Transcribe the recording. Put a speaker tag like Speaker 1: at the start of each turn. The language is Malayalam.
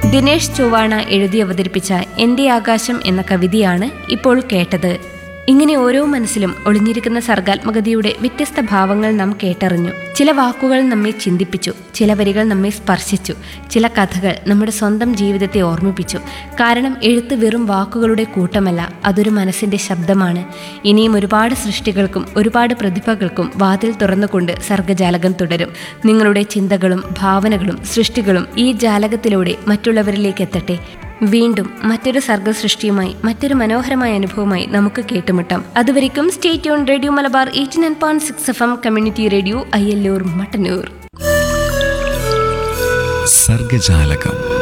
Speaker 1: ദിനേഷ് ചൊവ്വാണ എഴുതി അവതരിപ്പിച്ച എൻ്റെ ആകാശം എന്ന കവിതയാണ് ഇപ്പോൾ കേട്ടത് ഇങ്ങനെ ഓരോ മനസ്സിലും ഒളിഞ്ഞിരിക്കുന്ന സർഗാത്മകതയുടെ വ്യത്യസ്ത ഭാവങ്ങൾ നാം കേട്ടറിഞ്ഞു ചില വാക്കുകൾ നമ്മെ ചിന്തിപ്പിച്ചു ചില വരികൾ നമ്മെ സ്പർശിച്ചു ചില കഥകൾ നമ്മുടെ സ്വന്തം ജീവിതത്തെ ഓർമ്മിപ്പിച്ചു കാരണം എഴുത്ത് വെറും വാക്കുകളുടെ കൂട്ടമല്ല അതൊരു മനസ്സിന്റെ ശബ്ദമാണ് ഇനിയും ഒരുപാട് സൃഷ്ടികൾക്കും ഒരുപാട് പ്രതിഭകൾക്കും വാതിൽ തുറന്നുകൊണ്ട് സർഗജാലകം തുടരും നിങ്ങളുടെ ചിന്തകളും ഭാവനകളും സൃഷ്ടികളും ഈ ജാലകത്തിലൂടെ മറ്റുള്ളവരിലേക്ക് എത്തട്ടെ വീണ്ടും മറ്റൊരു സർഗസൃഷ്ടിയുമായി മറ്റൊരു മനോഹരമായ അനുഭവമായി നമുക്ക് കേട്ടുമുട്ടാം അതുവരെയും സ്റ്റേറ്റ് ഓൺ radio Malabar eighty nine point six F M community radio Ayyalloor Mattannur
Speaker 2: സർഗജാലകം